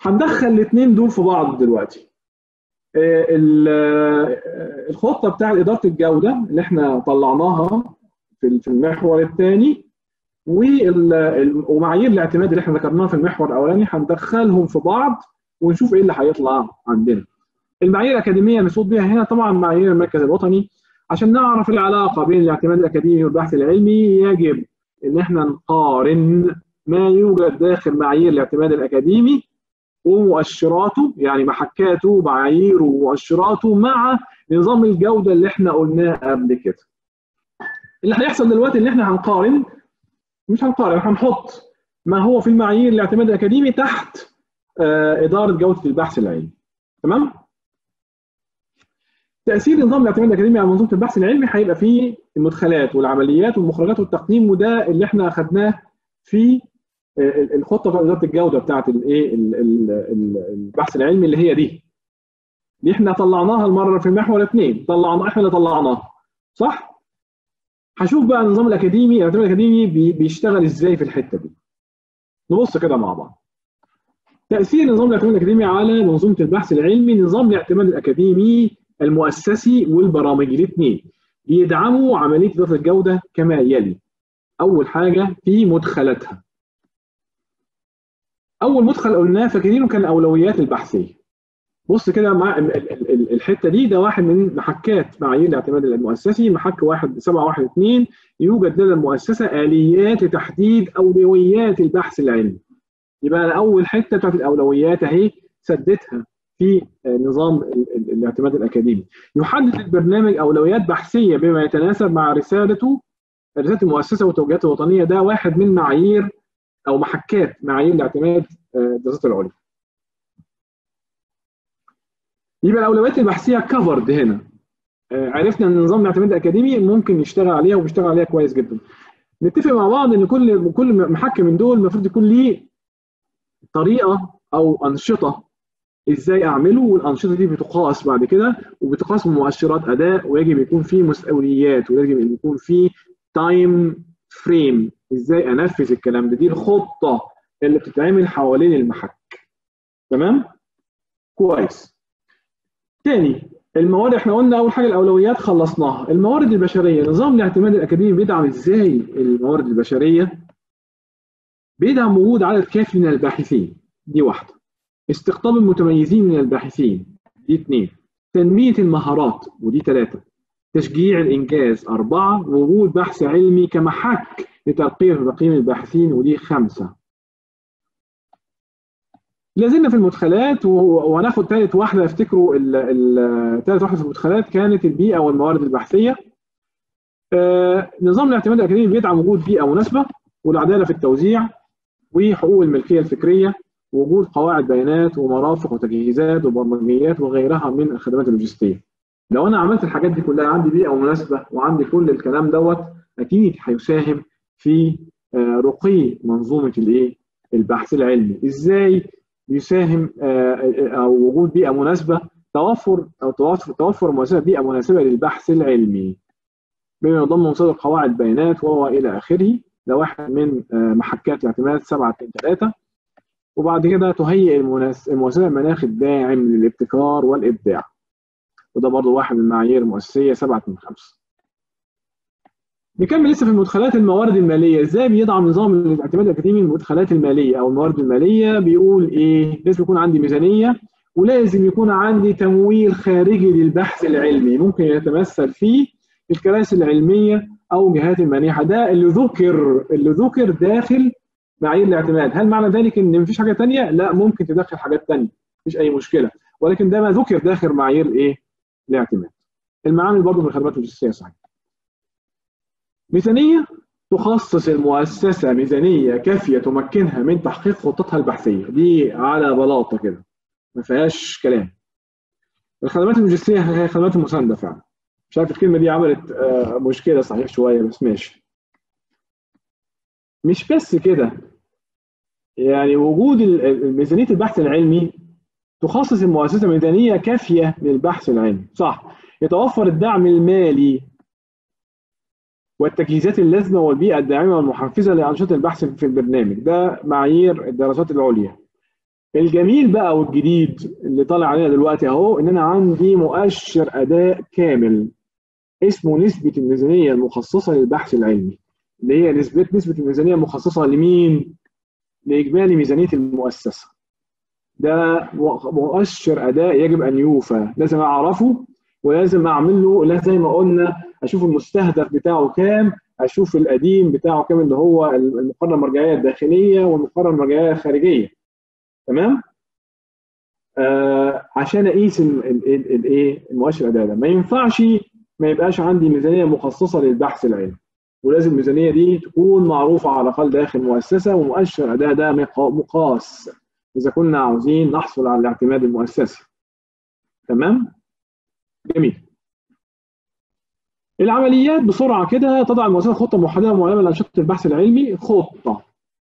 هندخل الاثنين دول في بعض دلوقتي الخطه بتاع اداره الجوده اللي احنا طلعناها في المحور الثاني ومعايير الاعتماد اللي احنا ذكرناها في المحور الاولاني هندخلهم في بعض ونشوف ايه اللي هيطلع عندنا. المعايير الاكاديميه المقصود بها هنا طبعا معايير المركز الوطني عشان نعرف العلاقه بين الاعتماد الاكاديمي والبحث العلمي يجب ان احنا نقارن ما يوجد داخل معايير الاعتماد الاكاديمي ومؤشراته يعني محكاته ومعاييره ومؤشراته مع نظام الجوده اللي احنا قلناه قبل كده. اللي هيحصل دلوقتي ان احنا هنقارن مش هنقارن هنحط ما هو في المعايير الاعتماد الاكاديمي تحت اداره جوده البحث العلمي. تمام؟ تاثير نظام الاعتماد الاكاديمي على منظومه البحث العلمي هيبقى فيه المدخلات والعمليات والمخرجات والتقييم وده اللي احنا اخذناه في الخطه بتاعت اداره الجوده بتاعت الايه البحث العلمي اللي هي دي دي احنا طلعناها المره في المحور اثنين طلعنا احنا اللي طلعناها صح؟ هشوف بقى النظام الاكاديمي الاعتماد الاكاديمي بيشتغل ازاي في الحته دي نبص كده مع بعض تاثير نظام الاعتماد الاكاديمي على منظومه البحث العلمي نظام الاعتماد الاكاديمي المؤسسي والبرامجي الاثنين بيدعموا عمليه اداره الجوده كما يلي اول حاجه في مدخلاتها اول مدخل قلناه فاكرينه كان الاولويات البحثيه بص كده مع الحته دي ده واحد من محكات معايير الاعتماد المؤسسي محك واحد 712 يوجد لدى المؤسسه اليات لتحديد اولويات البحث العلمي يبقى اول حته بتاعت الاولويات اهي سدتها في نظام الاعتماد الاكاديمي يحدد البرنامج اولويات بحثيه بما يتناسب مع رسالته رساله المؤسسه والتوجيهات الوطنيه ده واحد من معايير او محكات معايير الاعتماد الدراسات العليا يبقى الاولويات البحثيه كفرد هنا عرفنا ان نظام الاعتماد الاكاديمي ممكن يشتغل عليها وبيشتغل عليها كويس جدا نتفق مع بعض ان كل كل محك من دول المفروض يكون ليه طريقه او انشطه ازاي اعمله والانشطه دي بتقاس بعد كده وبتقاس بمؤشرات اداء ويجب يكون في مسؤوليات ويجب يكون في تايم فريم ازاي انفذ الكلام ده دي الخطه اللي بتتعمل حوالين المحك تمام كويس تاني الموارد احنا قلنا اول حاجه الاولويات خلصناها الموارد البشريه نظام الاعتماد الاكاديمي بيدعم ازاي الموارد البشريه بيدعم وجود عدد كافي من الباحثين دي واحده استقطاب المتميزين من الباحثين دي اثنين تنميه المهارات ودي ثلاثه تشجيع الانجاز اربعه وجود بحث علمي كمحك لترقيه وتقييم الباحثين ودي خمسه لازلنا في المدخلات وهناخد ثالث واحده افتكروا ثالث واحده في المدخلات كانت البيئه والموارد البحثيه آه نظام الاعتماد الاكاديمي بيدعم وجود بيئه مناسبه والعداله في التوزيع وحقوق الملكيه الفكريه وجود قواعد بيانات ومرافق وتجهيزات وبرمجيات وغيرها من الخدمات اللوجستيه. لو انا عملت الحاجات دي كلها عندي بيئه مناسبه وعندي كل الكلام دوت اكيد هيساهم في آه رقي منظومه الايه؟ البحث العلمي، ازاي يساهم او وجود بيئه مناسبه توفر او توفر توفر مؤسسه بيئه مناسبه للبحث العلمي بما يضم مصادر قواعد بيانات وهو الى اخره ده واحد من محكات الاعتماد 7 3 وبعد كده تهيئ المؤسسه المناخ الداعم للابتكار والابداع وده برضه واحد من المعايير المؤسسيه 7 من 5 نكمل لسه في المدخلات الموارد الماليه ازاي بيدعم نظام الاعتماد الاكاديمي المدخلات الماليه او الموارد الماليه بيقول ايه لازم يكون عندي ميزانيه ولازم يكون عندي تمويل خارجي للبحث العلمي ممكن يتمثل فيه الكراسي العلميه او جهات المانحه ده اللي ذكر اللي ذكر داخل معايير الاعتماد هل معنى ذلك ان مفيش حاجه ثانيه لا ممكن تدخل حاجات ثانيه مفيش اي مشكله ولكن ده ما ذكر داخل معايير ايه الاعتماد المعامل برضه في الخدمات اللوجستيه صحيح ميزانية تخصص المؤسسة ميزانية كافية تمكنها من تحقيق خطتها البحثية دي على بلاطة كده ما فيهاش كلام الخدمات اللوجستية هي خدمات المساندة فعلا مش عارف الكلمة دي عملت مشكلة صحيح شوية بس ماشي مش بس كده يعني وجود ميزانية البحث العلمي تخصص المؤسسة ميزانية كافية للبحث العلمي صح يتوفر الدعم المالي والتجهيزات اللازمه والبيئه الداعمه والمحفزه لانشطه البحث في البرنامج ده معايير الدراسات العليا الجميل بقى والجديد اللي طالع علينا دلوقتي اهو ان انا عندي مؤشر اداء كامل اسمه نسبه الميزانيه المخصصه للبحث العلمي اللي هي نسبه نسبه الميزانيه المخصصه لمين؟ لاجمالي ميزانيه المؤسسه. ده مؤشر اداء يجب ان يوفى، لازم اعرفه ولازم اعمل له زي ما قلنا اشوف المستهدف بتاعه كام، اشوف القديم بتاعه كام اللي هو المقارنه المرجعيه الداخليه والمقارنه المرجعيه الخارجيه. تمام؟ آه عشان اقيس الايه المؤشر الاداء ده ما ينفعش ما يبقاش عندي ميزانيه مخصصه للبحث العلمي ولازم الميزانيه دي تكون معروفه على الاقل داخل المؤسسه ومؤشر اداء ده مقاس اذا كنا عاوزين نحصل على الاعتماد المؤسسي تمام جميل العمليات بسرعه كده تضع المؤسسه خطه محدده معلمه لانشطه البحث العلمي خطه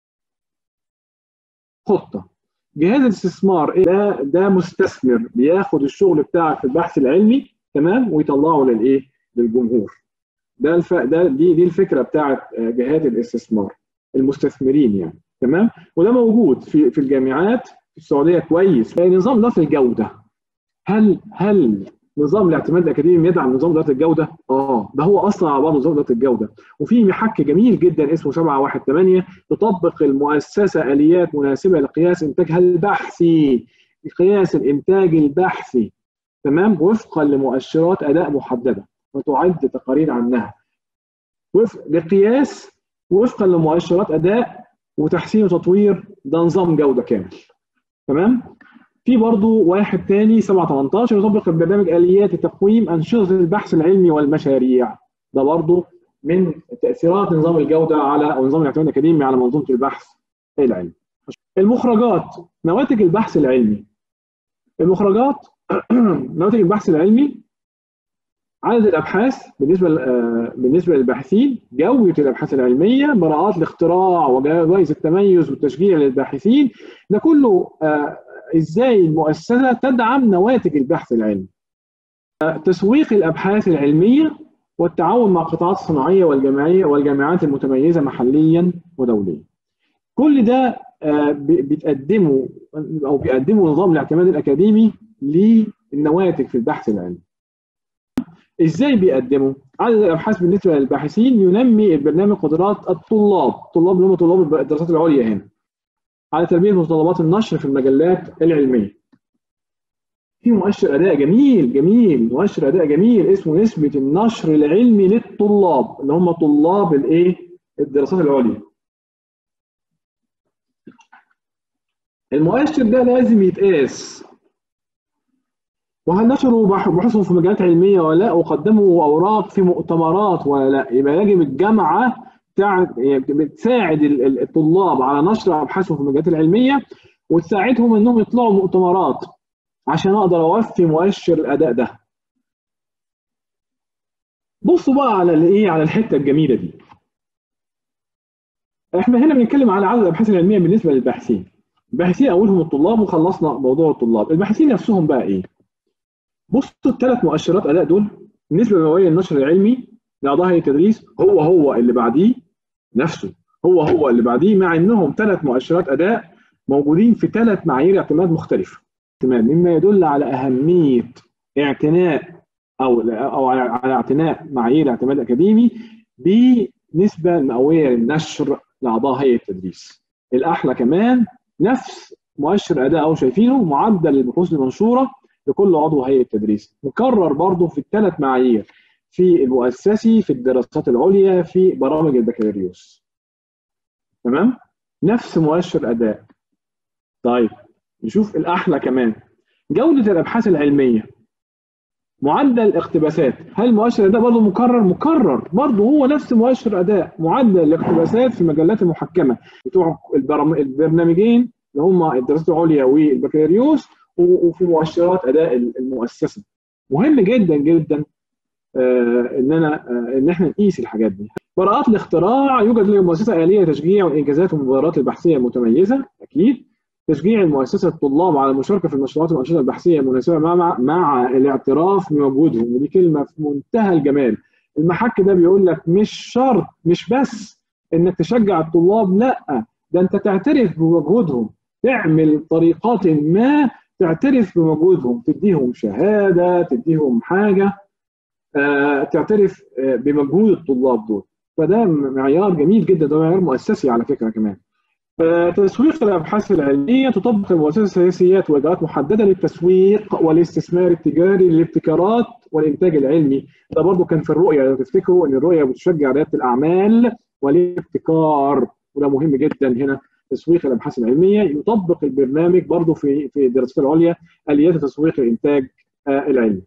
خطه جهاز الاستثمار ده ده مستثمر بياخد الشغل بتاعك في البحث العلمي تمام ويطلعه للايه للجمهور ده الف... ده دي دي الفكره بتاعت جهات الاستثمار المستثمرين يعني تمام وده موجود في في الجامعات في السعوديه كويس نظام ضبط الجوده هل هل نظام الاعتماد الاكاديمي يدعم نظام اداره الجوده؟ اه ده هو اصلا على بعض نظام اداره الجوده وفي محك جميل جدا اسمه 718 تطبق المؤسسه اليات مناسبه لقياس انتاجها البحثي قياس الانتاج البحثي تمام وفقا لمؤشرات اداء محدده وتعد تقارير عنها وفق لقياس وفقا لمؤشرات اداء وتحسين وتطوير ده نظام جوده كامل تمام في برضو واحد تاني 7 18 يطبق البرنامج اليات تقويم انشطه البحث العلمي والمشاريع ده برضو من تاثيرات نظام الجوده على او نظام الاعتماد الاكاديمي على منظومه البحث العلمي المخرجات نواتج البحث العلمي المخرجات نواتج البحث العلمي عدد الابحاث بالنسبه بالنسبه للباحثين جوده الابحاث العلميه براءات الاختراع وجوائز التميز والتشجيع للباحثين ده كله ازاي المؤسسه تدعم نواتج البحث العلمي تسويق الابحاث العلميه والتعاون مع القطاعات الصناعيه والجامعيه والجامعات المتميزه محليا ودوليا كل ده بتقدمه او بيقدمه نظام الاعتماد الاكاديمي للنواتج في البحث العلمي ازاي بيقدموا عدد الابحاث بالنسبه للباحثين ينمي البرنامج قدرات الطلاب الطلاب اللي هم طلاب الدراسات العليا هنا على تلبيه متطلبات النشر في المجلات العلميه في مؤشر اداء جميل جميل مؤشر اداء جميل اسمه نسبه النشر العلمي للطلاب اللي هم طلاب الايه الدراسات العليا المؤشر ده لازم يتقاس وهل نشروا بحوثهم في مجالات علميه ولا لا وقدموا اوراق في مؤتمرات ولا لا يبقى يجب الجامعه بتساعد الطلاب على نشر ابحاثهم في المجالات العلميه وتساعدهم انهم يطلعوا مؤتمرات عشان اقدر اوفي مؤشر الاداء ده بصوا بقى على الايه على الحته الجميله دي احنا هنا بنتكلم على عدد الابحاث العلميه بالنسبه للباحثين الباحثين اولهم الطلاب وخلصنا موضوع الطلاب الباحثين نفسهم بقى ايه بصوا الثلاث مؤشرات اداء دول بالنسبه لمواعيد النشر العلمي لاعضاء هيئه التدريس هو هو اللي بعديه نفسه هو هو اللي بعديه مع انهم ثلاث مؤشرات اداء موجودين في ثلاث معايير اعتماد مختلفه تمام مما يدل على اهميه اعتناء او او على اعتناء معايير اعتماد اكاديمي بنسبه مئويه للنشر لاعضاء هيئه التدريس الاحلى كمان نفس مؤشر اداء او شايفينه معدل البحوث المنشوره لكل عضو هيئه تدريس مكرر برضه في الثلاث معايير في المؤسسي في الدراسات العليا في برامج البكالوريوس تمام نفس مؤشر اداء طيب نشوف الاحلى كمان جوده الابحاث العلميه معدل الاقتباسات هل مؤشر ده برضه مكرر مكرر برضه هو نفس مؤشر اداء معدل الاقتباسات في المجلات المحكمه بتوع البرنامجين اللي هم الدراسات العليا والبكالوريوس وفي مؤشرات اداء المؤسسه مهم جدا جدا آه ان انا آه ان احنا نقيس الحاجات دي براءات الاختراع يوجد للمؤسسه اليه لتشجيع الانجازات والمبادرات البحثيه المتميزه اكيد تشجيع المؤسسه الطلاب على المشاركه في النشاطات والانشطه البحثيه المناسبه مع مع الاعتراف بمجهودهم ودي كلمه في منتهى الجمال المحك ده بيقول لك مش شرط مش بس انك تشجع الطلاب لا ده انت تعترف بمجهودهم تعمل طريقات ما تعترف بمجهودهم تديهم شهاده تديهم حاجه آه، تعترف آه، بمجهود الطلاب دول فده معيار جميل جدا ده معيار مؤسسي على فكره كمان تسويق الابحاث العلميه تطبق المؤسسه السياسيات واجراءات محدده للتسويق والاستثمار التجاري للابتكارات والانتاج العلمي ده برضو كان في الرؤيه لو تفتكروا ان الرؤيه بتشجع رياده الاعمال والابتكار وده مهم جدا هنا تسويق الابحاث العلميه يطبق البرنامج برضو في في الدراسات العليا اليات تسويق الانتاج العلمي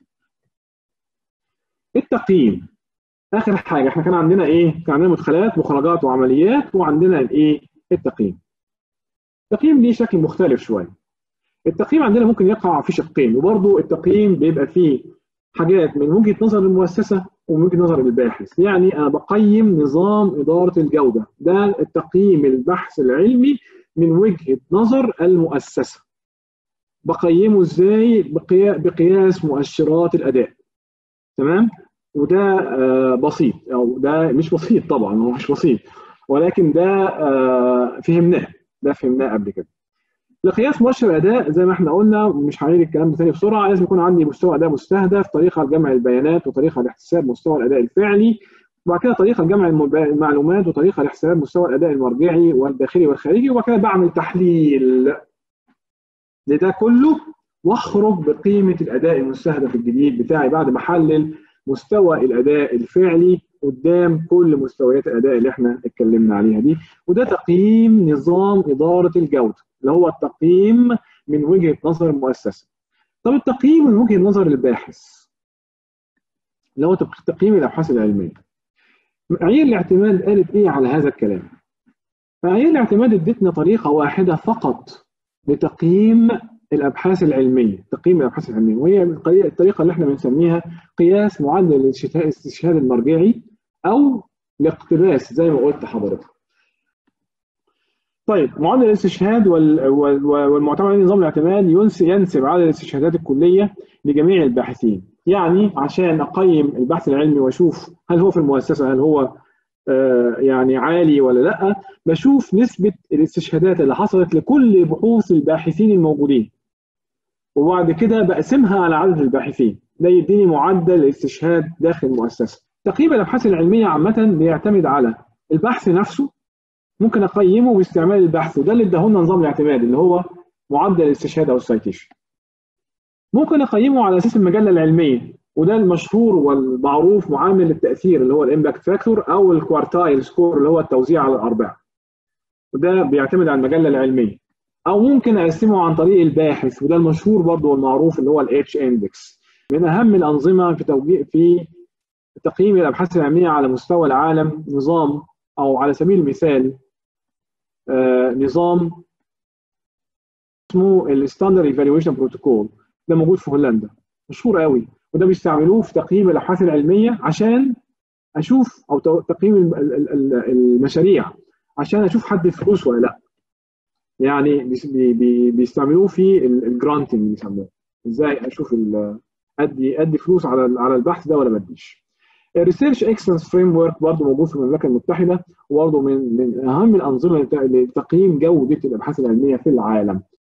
التقييم اخر حاجه احنا كان عندنا ايه كان عندنا مدخلات مخرجات وعمليات وعندنا الايه التقييم التقييم ليه شكل مختلف شويه التقييم عندنا ممكن يقع في شقين وبرضه التقييم بيبقى فيه حاجات من وجهه نظر المؤسسه ومن وجهه نظر الباحث يعني انا بقيم نظام اداره الجوده ده التقييم البحث العلمي من وجهه نظر المؤسسه بقيمه ازاي بقياس مؤشرات الاداء تمام وده بسيط او ده مش بسيط طبعا هو مش بسيط ولكن ده فهمناه ده فهمناه قبل كده لقياس مؤشر اداء زي ما احنا قلنا مش هنعيد الكلام ده تاني بسرعه لازم يكون عندي مستوى اداء مستهدف طريقه لجمع البيانات وطريقه لاحتساب مستوى الاداء الفعلي وبعد كده طريقه لجمع المعلومات وطريقه لاحتساب مستوى الاداء المرجعي والداخلي والخارجي وبعد كده بعمل تحليل لده كله واخرج بقيمه الاداء المستهدف الجديد بتاعي بعد ما احلل مستوى الاداء الفعلي قدام كل مستويات الاداء اللي احنا اتكلمنا عليها دي وده تقييم نظام اداره الجوده اللي هو التقييم من وجهه نظر المؤسسه طب التقييم من وجهه نظر الباحث اللي هو تقييم الابحاث العلميه معايير الاعتماد قالت ايه على هذا الكلام معايير الاعتماد ادتنا طريقه واحده فقط لتقييم الابحاث العلميه تقييم الابحاث العلميه وهي الطريقه اللي احنا بنسميها قياس معدل الاستشهاد المرجعي او الاقتباس زي ما قلت حضرتك طيب معدل الاستشهاد والمعتمد عليه نظام الاعتماد ينسب عدد الاستشهادات الكليه لجميع الباحثين يعني عشان اقيم البحث العلمي واشوف هل هو في المؤسسه هل هو يعني عالي ولا لا بشوف نسبه الاستشهادات اللي حصلت لكل بحوث الباحثين الموجودين وبعد كده بقسمها على عدد الباحثين ده يديني معدل الاستشهاد داخل المؤسسه تقييم الابحاث العلميه عامه بيعتمد على البحث نفسه ممكن اقيمه باستعمال البحث وده اللي اداهولنا نظام الاعتماد اللي هو معدل الاستشهاد او السايتيشن ممكن اقيمه على اساس المجله العلميه وده المشهور والمعروف معامل التاثير اللي هو الامباكت فاكتور او الكوارتايل سكور اللي هو التوزيع على الارباع وده بيعتمد على المجله العلميه او ممكن اقسمه عن طريق الباحث وده المشهور برضه والمعروف اللي هو الاتش اندكس من اهم الانظمه في توجيه في تقييم الابحاث العلميه على مستوى العالم نظام او على سبيل المثال آه نظام اسمه الستاندرد ايفالويشن بروتوكول ده موجود في هولندا مشهور قوي وده بيستعملوه في تقييم الابحاث العلميه عشان اشوف او تقييم المشاريع عشان اشوف حد فلوس ولا لا يعني بيستعملوه في الجرانتنج بيسموه ازاي اشوف ادي ادي فلوس على على البحث ده ولا ما اديش الريسيرش اكسلنس فريم ورك برضه موجود في المملكه المتحده وبرضه من من اهم الانظمه لتقييم جوده الابحاث العلميه في العالم